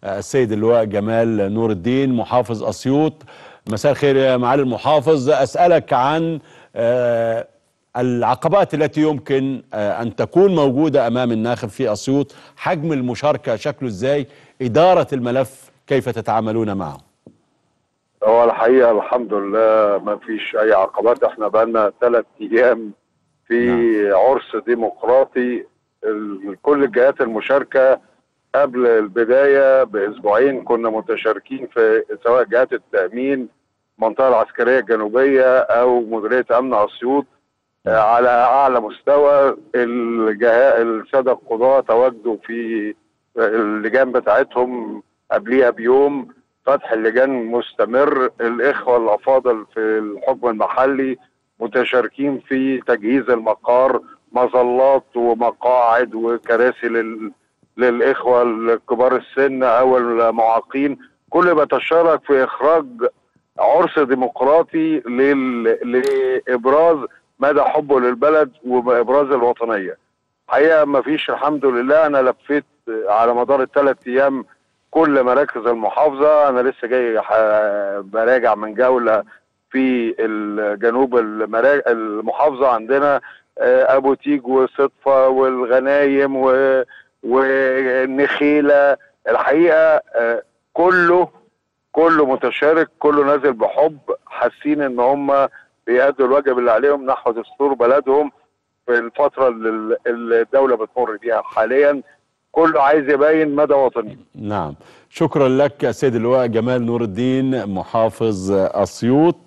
السيد اللواء جمال نور الدين محافظ أسيوط مساء الخير يا معالي المحافظ أسألك عن العقبات التي يمكن أن تكون موجودة أمام الناخب في أسيوط حجم المشاركة شكله إزاي إدارة الملف كيف تتعاملون معه هو الحقيقة الحمد لله ما فيش أي عقبات احنا بقالنا ثلاث أيام في نعم. عرس ديمقراطي كل الجهات المشاركة قبل البداية بأسبوعين كنا متشاركين في سواء جهات التأمين المنطقة العسكرية الجنوبية أو مديرية أمن أسيوط على أعلى مستوى الجهاء السادة القضاة تواجدوا في اللجان بتاعتهم قبليها بيوم فتح اللجان مستمر الإخوة الأفاضل في الحكم المحلي متشاركين في تجهيز المقار مظلات ومقاعد وكراسي لل... للإخوة الكبار السن أو المعاقين كل بيتشارك في إخراج عرس ديمقراطي لل... لإبراز مدى حبه للبلد وإبراز الوطنية حقيقة ما فيش الحمد لله أنا لفيت على مدار الثلاث أيام كل مراكز المحافظة أنا لسه جاي براجع من جولة في الجنوب المحافظة عندنا أبو تيج وصدفة والغنايم والنخيلة الحقيقة كله كله متشارك كله نازل بحب حاسين ان هم بيأدوا الواجب اللي عليهم نحو دستور بلدهم في الفترة اللي الدولة بتمر بيها حاليا كله عايز يبين مدى وطني نعم شكرا لك السيد اللواء جمال نور الدين محافظ أسيوط